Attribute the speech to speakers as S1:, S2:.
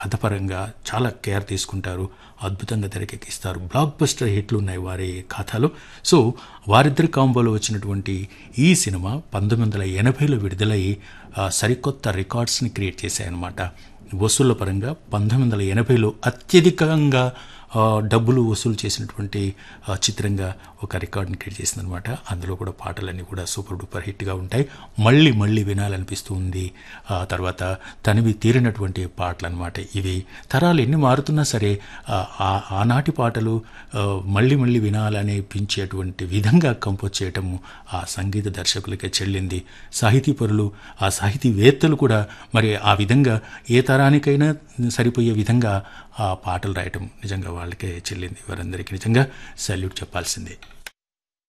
S1: కథపరంగా చాలా కేర్ తీసుకుంటారు అద్భుతంగా తెరకెక్కిస్తారు బ్లాక్ బస్టర్ హిట్లు ఉన్నాయి వారి ఖాతాలో సో వారిద్దరి కాంబోలో వచ్చినటువంటి ఈ సినిమా పంతొమ్మిది వందల ఎనభైలో విడుదలై ఆ, సరికొత్త రికార్డ్స్ని క్రియేట్ చేశాయన్నమాట వసూళ్ల పరంగా పంతొమ్మిది వందల ఎనభైలో అత్యధికంగా ఆ, డబ్బులు వసూలు చేసినటువంటి ఆ, చిత్రంగా ఒక రికార్డుని క్రియేట్ చేసిందనమాట అందులో కూడా పాటలన్నీ కూడా సూపర్ డూపర్ హిట్గా ఉంటాయి మళ్ళీ మళ్ళీ వినాలనిపిస్తుంది ఆ తర్వాత తనివి తీరినటువంటి పాటలు అనమాట ఇవి తరాలు ఎన్ని మారుతున్నా సరే ఆ, ఆ- ఆనాటి పాటలు ఆ, మళ్ళీ మళ్ళీ వినాలనిపించేటువంటి విధంగా కంపోజ్ చేయటం ఆ సంగీత దర్శకులకే చెల్లింది సాహితీ పరులు ఆ సాహితీవేత్తలు కూడా మరి ఆ విధంగా ఏ తరానికైనా సరిపోయే విధంగా ఆ పాటలు రాయటం నిజంగా వాళ్ళకే చెల్లింది వారందరికీ నిజంగా సల్యూట్ చెప్పాల్సిందే